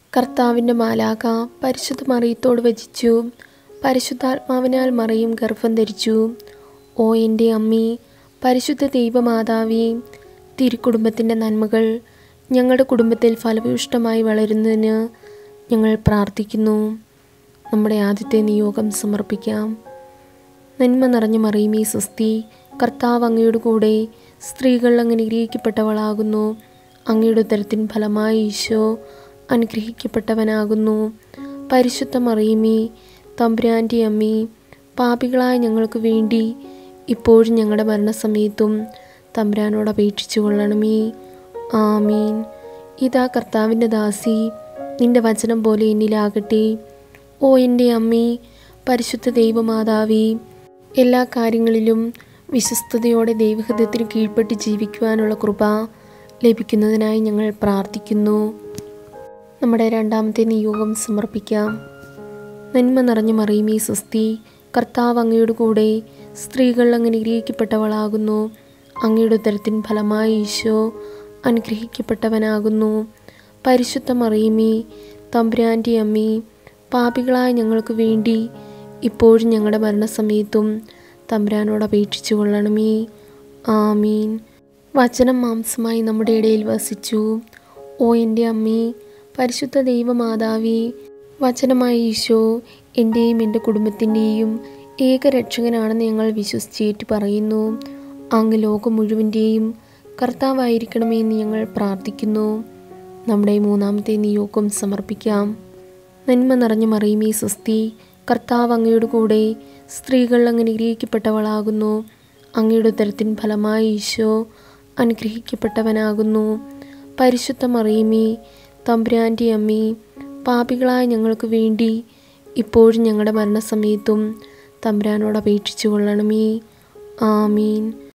കർത്താവിൻ്റെ മാലാക പരിശുദ്ധ മറിയത്തോട് വചിച്ചു പരിശുദ്ധാത്മാവിനാൽ മറിയും ഗർഭം ധരിച്ചു ഓ എൻ്റെ അമ്മേ പരിശുദ്ധ ദൈവമാതാവേ തിരുക്കുടുംബത്തിൻ്റെ നന്മകൾ ഞങ്ങളുടെ കുടുംബത്തിൽ ഫലഭൂഷ്ടമായി വളരുന്നതിന് ഞങ്ങൾ പ്രാർത്ഥിക്കുന്നു നമ്മുടെ ആദ്യത്തെ നിയോഗം സമർപ്പിക്കാം നന്മ നിറഞ്ഞ മറിയുമേ സ്വസ്തി കർത്താവ് അങ്ങയുടെ കൂടെ സ്ത്രീകൾ അങ്ങ് അനുഗ്രഹിക്കപ്പെട്ടവളാകുന്നു അങ്ങയുടെ ഉദരത്തിൻ ഫലമായി ഈശോ അനുഗ്രഹിക്കപ്പെട്ടവനാകുന്നു പരിശുദ്ധ മറിയുമേ തമ്പുരാൻ്റെ അമ്മേ പാപികളായ ഞങ്ങൾക്ക് വേണ്ടി ഇപ്പോഴും ഞങ്ങളുടെ മരണസമയത്തും തമ്പുരാനോട് അപേക്ഷിച്ചു കൊള്ളണമേ ആമീൻ ഇതാ കർത്താവിൻ്റെ ദാസി നിന്റെ വചനം പോലെ എന്നിലാകട്ടെ ഓ എൻ്റെ അമ്മേ പരിശുദ്ധ ദൈവമാതാവേ എല്ലാ കാര്യങ്ങളിലും വിശ്വസ്തയോടെ ദൈവഹൃദയത്തിന് കീഴ്പ്പെട്ട് ജീവിക്കുവാനുള്ള കൃപ ലഭിക്കുന്നതിനായി ഞങ്ങൾ പ്രാർത്ഥിക്കുന്നു നമ്മുടെ രണ്ടാമത്തെ നിയോഗം സമർപ്പിക്കാം നന്മ നിറഞ്ഞ മറിയുമേ സ്വസ്തി കർത്താവ് അങ്ങയുടെ കൂടെ സ്ത്രീകൾ അങ്ങ് അനുഗ്രഹിക്കപ്പെട്ടവളാകുന്നു അങ്ങയുടെ ഉദരത്തിൻ ഫലമായി ഈശോ അനുഗ്രഹിക്കപ്പെട്ടവനാകുന്നു പരിശുദ്ധ മറിയുമേ തമ്പുരാൻ്റെ അമ്മേ പാപികളായ ഞങ്ങൾക്ക് വേണ്ടി ഇപ്പോഴും ഞങ്ങളുടെ മരണസമയത്തും തമ്പുരാനോട് അപേക്ഷിച്ചു കൊള്ളണമേ ആമീൻ വചനം മാംസമായി നമ്മുടെ ഇടയിൽ വസിച്ചു ഓ എൻ്റെ അമ്മേ പരിശുദ്ധ ദൈവമാതാവേ വചനമായ ഈശോ എൻ്റെയും എൻ്റെ കുടുംബത്തിൻ്റെയും ഏകരക്ഷകനാണെന്ന് ഞങ്ങൾ വിശ്വസിച്ചേറ്റ് പറയുന്നു അങ്ങ് ലോകം മുഴുവൻ്റെയും കർത്താവായിരിക്കണമെന്ന് ഞങ്ങൾ പ്രാർത്ഥിക്കുന്നു നമ്മുടെ മൂന്നാമത്തെ നിയോഗം സമർപ്പിക്കാം നന്മ നിറഞ്ഞ മറിയുമേ സ്വസ്തി കർത്താവ് അങ്ങയുടെ കൂടെ സ്ത്രീകൾ അങ്ങ് അനുഗ്രഹിക്കപ്പെട്ടവളാകുന്നു അങ്ങയുടെ ഉദരത്തിൻ ഫലമായി ഈശോ അനുഗ്രഹിക്കപ്പെട്ടവനാകുന്നു പരിശുദ്ധ മറിയുമേ തമ്പുരാൻ്റെ അമ്മേ പാപികളായ ഞങ്ങൾക്ക് വേണ്ടി ഇപ്പോഴും ഞങ്ങളുടെ മരണസമയത്തും തമ്പുരാനോട് അപേക്ഷിച്ചു കൊള്ളണമേ ആമീൻ